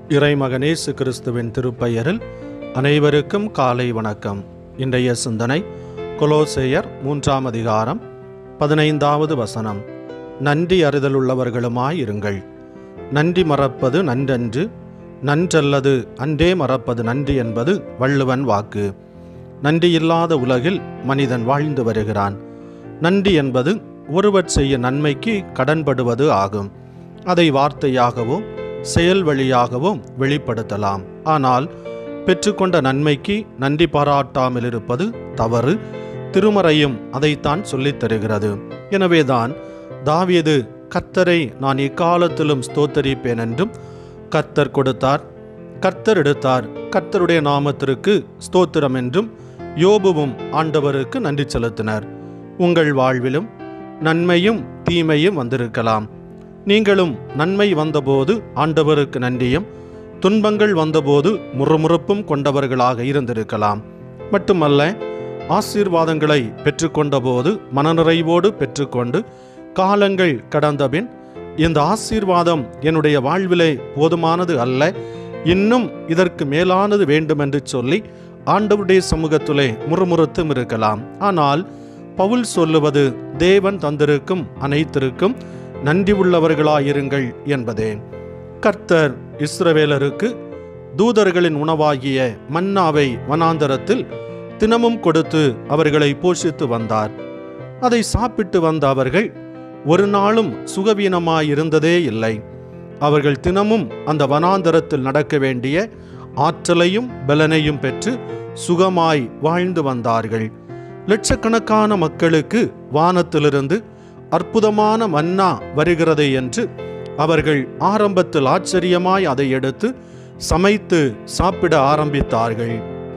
இறைமகனேசு கிறிஸ்துவின் திருப்பெயரில் அனைவருக்கும் காலை வணக்கம் இன்றைய சிந்தனை கொலோசேயர் மூன்றாம் அதிகாரம் பதினைந்தாவது வசனம் நன்றி அறிதலுள்ளவர்களுமாயிருங்கள் நன்றி மறப்பது நன்றன்று நன்றல்லது அன்றே மறப்பது நன்றி என்பது வள்ளுவன் வாக்கு நன்றியில்லாத உலகில் மனிதன் வாழ்ந்து வருகிறான் நன்றி என்பது ஒருவர் செய்ய நன்மைக்கு கடன்படுவது ஆகும் அதை வார்த்தையாகவோ செயல் வழியாகவோ வெளிப்படுத்தலாம் ஆனால் பெற்றுக்கொண்ட நன்மைக்கு நன்றி பாராட்டாமல் இருப்பது தவறு திருமறையும் அதைத்தான் சொல்லித் தருகிறது எனவேதான் தாவீது கர்த்தரை நான் இக்காலத்திலும் ஸ்தோத்தரிப்பேன் என்றும் கர்த்தர் கொடுத்தார் கர்த்தர் எடுத்தார் கர்த்தருடைய நாமத்திற்கு ஸ்தோத்திரம் என்றும் யோபுவும் ஆண்டவருக்கு நன்றி செலுத்தினர் உங்கள் வாழ்விலும் நன்மையும் தீமையும் வந்திருக்கலாம் நீங்களும் நன்மை வந்தபோது ஆண்டவருக்கு நன்றியும் துன்பங்கள் வந்தபோது முறுமுறுப்பும் கொண்டவர்களாக இருந்திருக்கலாம் மட்டுமல்ல ஆசீர்வாதங்களை பெற்றுக்கொண்டபோது மனநிறைவோடு பெற்றுக்கொண்டு காலங்கள் கடந்தபின் இந்த ஆசீர்வாதம் என்னுடைய வாழ்விலே போதுமானது அல்ல இன்னும் இதற்கு மேலானது வேண்டுமென்று சொல்லி ஆண்டவருடைய சமூகத்திலே முறுமுறுத்தும் இருக்கலாம் ஆனால் பவுல் சொல்லுவது தேவன் தந்திருக்கும் அனைத்திற்கும் நன்றி உள்ளவர்களாயிருங்கள் என்பதே கர்த்தர் இஸ்ரவேலருக்கு தூதர்களின் உணவாகிய மன்னாவை வனாந்தரத்தில் தினமும் கொடுத்து அவர்களை போஷித்து வந்தார் அதை சாப்பிட்டு வந்த அவர்கள் ஒரு நாளும் சுகவீனமாயிருந்ததே இல்லை அவர்கள் தினமும் அந்த வனாந்தரத்தில் நடக்க வேண்டிய ஆற்றலையும் பலனையும் பெற்று சுகமாய் வாழ்ந்து வந்தார்கள் லட்சக்கணக்கான மக்களுக்கு வானத்திலிருந்து அற்புதமான மன்னா வருகிறது என்று அவர்கள் ஆரம்பத்தில் ஆச்சரியமாய் அதை எடுத்து சமைத்து சாப்பிட ஆரம்பித்தார்கள்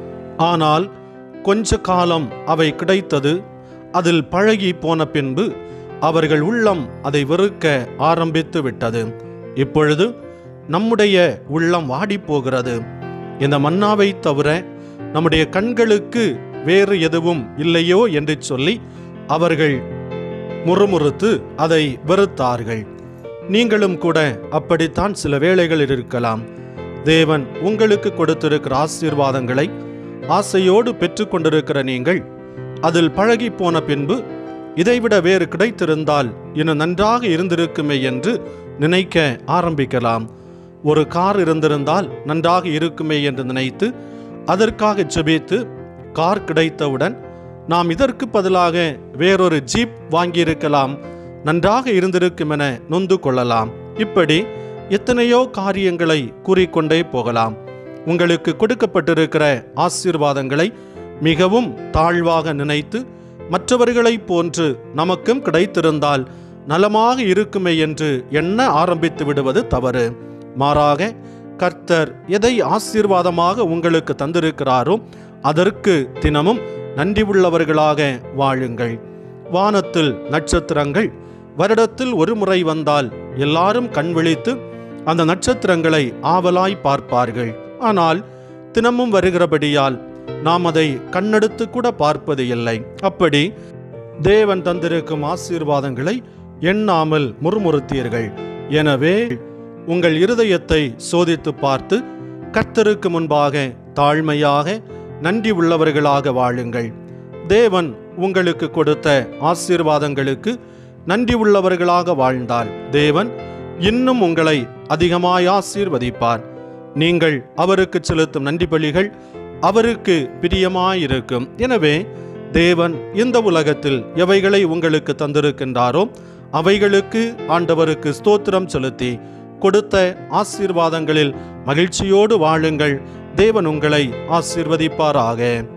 ஆனால் கொஞ்ச காலம் அவை கிடைத்தது அதில் பழகி போன பின்பு அவர்கள் உள்ளம் அதை வெறுக்க ஆரம்பித்து விட்டது இப்பொழுது நம்முடைய உள்ளம் வாடி போகிறது இந்த மன்னாவை தவிர நம்முடைய கண்களுக்கு வேறு எதுவும் இல்லையோ என்று சொல்லி அவர்கள் முறுமுறுத்து அதை வெறுத்தார்கள் நீங்களும் கூட அப்படித்தான் சில வேளைகளில் இருக்கலாம் தேவன் உங்களுக்கு கொடுத்திருக்கிற ஆசீர்வாதங்களை ஆசையோடு பெற்றுக்கொண்டிருக்கிற நீங்கள் அதில் பழகி போன பின்பு இதைவிட வேறு கிடைத்திருந்தால் இன்னும் நன்றாக இருந்திருக்குமே என்று நினைக்க ஆரம்பிக்கலாம் ஒரு கார் இருந்திருந்தால் நன்றாக இருக்குமே என்று நினைத்து அதற்காக ஜெபித்து கார் கிடைத்தவுடன் நாம் இதற்கு பதிலாக வேறொரு ஜீப் வாங்கியிருக்கலாம் நன்றாக இருந்திருக்கும் என நொந்து கொள்ளலாம் இப்படி எத்தனையோ காரியங்களை கூறிக்கொண்டே போகலாம் உங்களுக்கு கொடுக்கப்பட்டிருக்கிற ஆசீர்வாதங்களை மிகவும் தாழ்வாக நினைத்து மற்றவர்களைப் போன்று நமக்கும் கிடைத்திருந்தால் நலமாக இருக்குமே என்று எண்ண ஆரம்பித்து விடுவது தவறு மாறாக கர்த்தர் எதை ஆசீர்வாதமாக உங்களுக்கு தந்திருக்கிறாரோ அதற்கு தினமும் நன்றி உள்ளவர்களாக வாழுங்கள் வானத்தில் நட்சத்திரங்கள் வருடத்தில் ஒரு முறை வந்தால் எல்லாரும் கண் விழித்து அந்த நட்சத்திரங்களை ஆவலாய் பார்ப்பார்கள் ஆனால் தினமும் வருகிறபடியால் நாம் அதை கண்ணெடுத்து கூட பார்ப்பது இல்லை அப்படி தேவன் தந்திருக்கும் ஆசீர்வாதங்களை எண்ணாமல் முறுமுறுத்தீர்கள் எனவே உங்கள் இருதயத்தை சோதித்து பார்த்து கர்த்தருக்கு முன்பாக தாழ்மையாக நன்றி உள்ளவர்களாக வாழுங்கள் தேவன் உங்களுக்கு கொடுத்த ஆசீர்வாதங்களுக்கு நன்றி உள்ளவர்களாக வாழ்ந்தால் தேவன் இன்னும் உங்களை அதிகமாய் ஆசீர்வதிப்பார் நீங்கள் அவருக்கு செலுத்தும் நன்றி பலிகள் அவருக்கு பிரியமாயிருக்கும் எனவே தேவன் இந்த உலகத்தில் எவைகளை உங்களுக்கு தந்திருக்கின்றாரோ அவைகளுக்கு ஆண்டவருக்கு ஸ்தோத்திரம் செலுத்தி கொடுத்த ஆசீர்வாதங்களில் மகிழ்ச்சியோடு வாழுங்கள் தேவன் உங்களை ஆசீர்வதிப்பாராக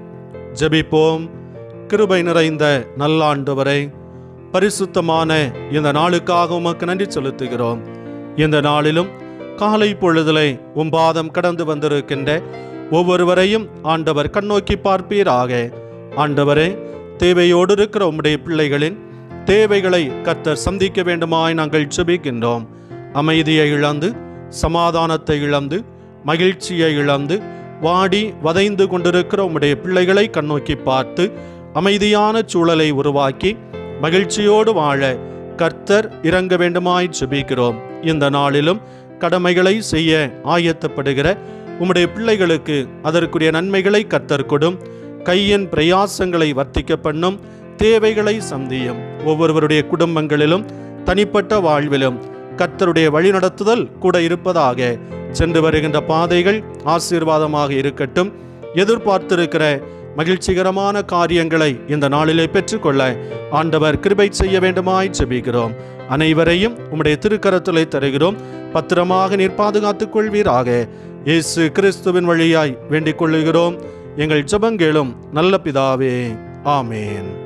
ஜெபிப்போம் கிருபை நிறைந்த நல்லாண்டவரை பரிசுத்தமான இந்த நாளுக்காக உமக்கு நன்றி செலுத்துகிறோம் இந்த நாளிலும் காலை பொழுதிலே உம் பாதம் கடந்து வந்திருக்கின்ற ஒவ்வொருவரையும் ஆண்டவர் கண்ணோக்கி பார்ப்பீராக ஆண்டவரே தேவையோடு இருக்கிற உம்முடைய பிள்ளைகளின் தேவைகளை கர்த்தர் சந்திக்க வேண்டுமாய் நாங்கள் ஜெபிக்கின்றோம் அமைதியை இழந்து சமாதானத்தை இழந்து மகிழ்ச்சியை இழந்து வாடி வதைந்து கொண்டிருக்கிற உம்முடைய பிள்ளைகளை கண்ணோக்கி பார்த்து அமைதியான சூழலை உருவாக்கி மகிழ்ச்சியோடு வாழ கர்த்தர் இறங்க வேண்டுமாய் ஜெபிக்கிறோம் இந்த நாளிலும் கடமைகளை செய்ய ஆயத்தப்படுகிற உம்முடைய பிள்ளைகளுக்கு அதற்குரிய நன்மைகளை கத்தர் கொடும் கையின் பிரயாசங்களை வர்த்திக்க பண்ணும் தேவைகளை சந்தியும் ஒவ்வொருவருடைய குடும்பங்களிலும் தனிப்பட்ட வாழ்விலும் கர்த்தருடைய வழிநடத்துதல் கூட இருப்பதாக சென்று வருகின்ற பாதைகள் ஆசீர்வாதமாக இருக்கட்டும் எதிர்பார்த்திருக்கிற மகிழ்ச்சிகரமான காரியங்களை இந்த நாளிலே பெற்றுக்கொள்ள ஆண்டவர் கிருபை செய்ய வேண்டுமாய் ஜெபிக்கிறோம் அனைவரையும் உம்முடைய திருக்கரத்திலே தருகிறோம் பத்திரமாக நீர் பாதுகாத்துக் கொள்வீராக இயேசு கிறிஸ்துவின் வழியாய் வேண்டிக் கொள்ளுகிறோம் எங்கள் ஜெபங்கேளும் நல்ல பிதாவே ஆமேன்